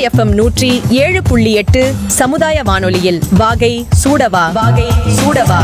FM நூற்றி ஏழு புள்ளி எட்டு சமுதாய வானொலியில் வாகை சூடவா வாகை சூடவா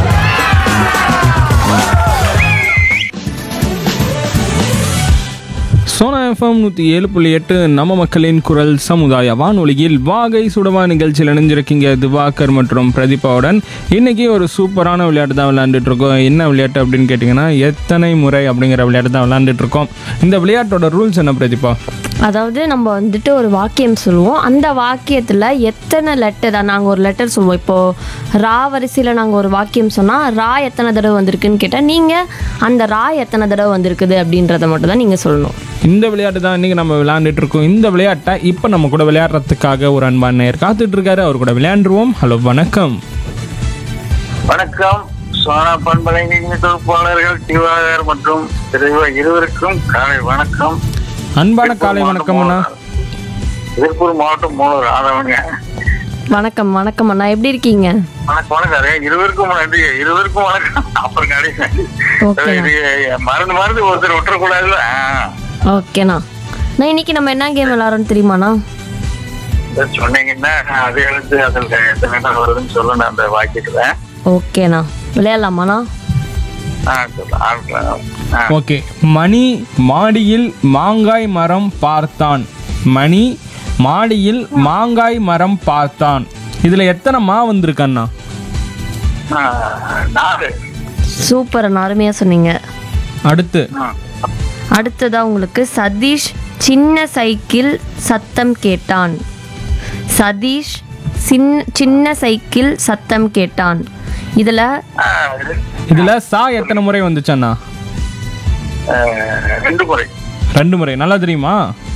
சோனா எஃப்எம் நூற்றி ஏழு புள்ளி எட்டு நம்ம மக்களின் குரல் சமுதாய வானொலியில் வாகை சுடவா நிகழ்ச்சியில் இணைஞ்சிருக்கீங்க திவாகர் மற்றும் பிரதீபாவுடன் இன்னைக்கு ஒரு சூப்பரான விளையாட்டு தான் விளையாண்டுட்டு இருக்கோம் என்ன விளையாட்டு அப்படின்னு கேட்டிங்கன்னா எத்தனை முறை அப்படிங்கிற விளையாட்டு தான் விளையாண்டுட்டு இருக்கோம் இந்த விளையாட்டோட ரூல்ஸ் என்ன பிரதீபா அதாவது நம்ம வந்துட்டு ஒரு வாக்கியம் சொல்லுவோம் அந்த வாக்கியத்தில் எத்தனை லெட்டர் நாங்கள் ஒரு லெட்டர் சொல்லுவோம் இப்போது ரா வரிசையில் நாங்கள் ஒரு வாக்கியம் சொன்னால் ரா எத்தனை தடவை வந்திருக்குன்னு கேட்டால் நீங்கள் அந்த ரா எத்தனை தடவை வந்திருக்குது அப்படின்றத மட்டும் தான் நீங்கள் சொல்லணும் இந்த விளையாட்டு தான் இன்னைக்கு நம்ம விளையாண்டுட்டு இருக்கோம் இந்த விளையாட்டை இப்போ நம்ம கூட விளையாடுறதுக்காக ஒரு அன்பான நேர் காத்துட்டு இருக்காரு அவர் கூட விளையாண்டுருவோம் ஹலோ வணக்கம் வணக்கம் சோனா பண்பலைங்க தொகுப்பாளர்கள் திவாகர் மற்றும் திரைவா இருவருக்கும் காலை வணக்கம் அன்பான காலை வணக்கம் அண்ணா திருப்பூர் மாவட்டம் மூணூர் ஆதவங்க வணக்கம் வணக்கம் அண்ணா எப்படி இருக்கீங்க வணக்கம் வணக்கம் அதே இருவருக்கும் நன்றி இருவருக்கும் வணக்கம் அப்புறம் கடைசி Okay. இது மறந்து மறந்து ஒருத்தர் விட்டுறக்கூடாதுல்ல ஆ. ஓகேண்ணா நான் இன்னைக்கு நம்ம என்ன கேம் விளாட்றோன்னு தெரியுமாண்ணா இதை சொன்னீங்கன்னா நான் அதை எழுத்து அதில் எத்தனை நேரம் வருதுன்னு சொல்லணும் அந்த வாக்கியத்துல ஓகேண்ணா விளையாடலாமாண்ணா ஆ சொல்ல ஆரம்பிக்கலாம் ஆ ஓகே மணி மாடியில் மாங்காய் மரம் பார்த்தான் மணி மாடியில் மாங்காய் மரம் பார்த்தான் இதுல எத்தனை மா வந்திருக்கண்ணா ஆ, நாலு சூப்பர் அண்ணா அருமையாக சொன்னீங்க அடுத்து ஆ. அடுத்ததா உங்களுக்கு சதீஷ் சின்ன சைக்கிள் சத்தம் கேட்டான் சதீஷ் சின்ன சின்ன சைக்கிள் சத்தம் கேட்டான் இதில் ஆ, இதுல சா எத்தனை முறை வந்துச்சண்ணா ஆ, ரெண்டு முறை ரெண்டு முறை நல்லா தெரியுமா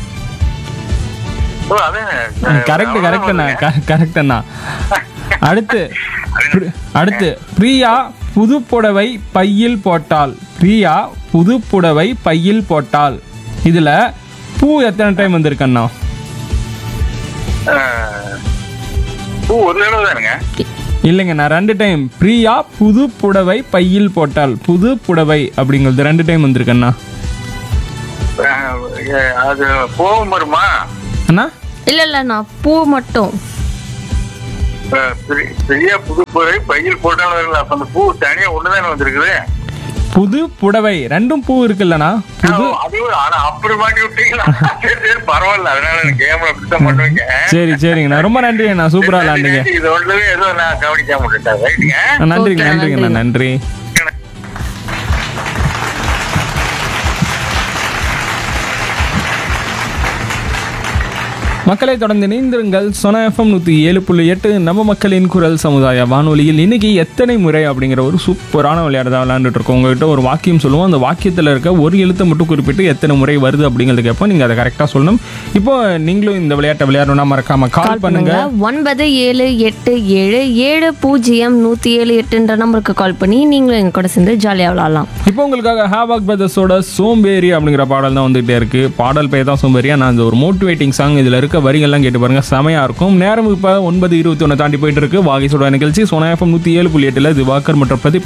ஓ, அதே கரெக்ட் கரெக்ட் அண்ணா கரெக்ட் அண்ணா அடுத்து பிரி- அடுத்து பிரியா புது புடவை பையில் போட்டாள் பிரியா புது புடவை பையில் போட்டாள் இதுல பூ எத்தனை டைம் வந்திருக்கண்ணா ஆ, பூ ஒரு தடவை தானுங்க இல்லைங்க நான் ரெண்டு டைம் பிரியா புது புடவை பையில் போட்டாள் புது புடவை அப்படிங்கிறது ரெண்டு டைம் வந்திருக்கண்ணா ஆ, ஏ, அது போகும் வருமா அண்ணா இல்லை இல்லைண்ணா பூ மட்டும் ஆ, பெரிய- பெரிய புது புடவை பையில் போட்டாலும் வரல அப்ப அந்த பூ தனியா ஒண்ணுதானே வந்திருக்குது புது புடவை ரெண்டும் பூ இருக்குல்லண்ணா புது ஆ, அதுவும் ஆனா அப்படி மாட்டி விட்டீங்களா சரி சரி பரவாயில்ல அதனால கேம்ல அப்படித்தான் பண்ணுவீங்க சரி சரிங்கண்ணா ரொம்ப நன்றிங்கண்ணா சூப்பரா விளாண்டுங்க இது ஒன்றுமே ஏதோ நான் கவனிக்காம விட்டுட்டேன் ரைட்டுங்க நன்றிங்க Okay, நன்றிங்கண்ணா நன்றி மக்களை தொடர்ந்து இணைந்திருங்கள் சொன எஃப்எம் நூற்றி ஏழு புள்ளி எட்டு நம்ம மக்களின் குரல் சமுதாய வானொலியில் இன்னைக்கு எத்தனை முறை அப்படிங்கிற ஒரு சூப்பரான விளையாட்டு தான் விளையாண்டுட்டு இருக்கோம் உங்ககிட்ட ஒரு வாக்கியம் சொல்லுவோம் அந்த வாக்கியத்தில் இருக்க ஒரு எழுத்தை மட்டும் குறிப்பிட்டு எத்தனை முறை வருது அப்படிங்கிறது கேட்போம் நீங்கள் அதை கரெக்டாக சொல்லணும் இப்போ நீங்களும் இந்த விளையாட்டை விளையாடணும்னா மறக்காம கால் பண்ணுங்க ஒன்பது ஏழு எட்டு ஏழு ஏழு பூஜ்ஜியம் நூற்றி ஏழு எட்டுன்ற நம்பருக்கு கால் பண்ணி நீங்களும் எங்க கூட சேர்ந்து ஜாலியாக விளாட்லாம் இப்போ உங்களுக்காக ஹேவாக் பிரதர்ஸோட சோம்பேறி அப்படிங்கிற பாடல் தான் வந்துகிட்டே இருக்கு பாடல் பெயர் தான் சோம்பேறி ஆனால் அந்த ஒரு மோட்டிவேட்டிங் சாங் இதில் இருக்க வரிகள்லாம் கேட்டு பாருங்க செமையா இருக்கும் நேரம் இப்போ ஒன்பது இருபத்தி ஒன்று தாண்டி போயிட்டு இருக்கு வாகை சொல்ற நிகழ்ச்சி சோனா எஃப்எம் நூற்றி ஏழு புள்ளி எட்டில் திவாகர் மற்றும் பிரதீப்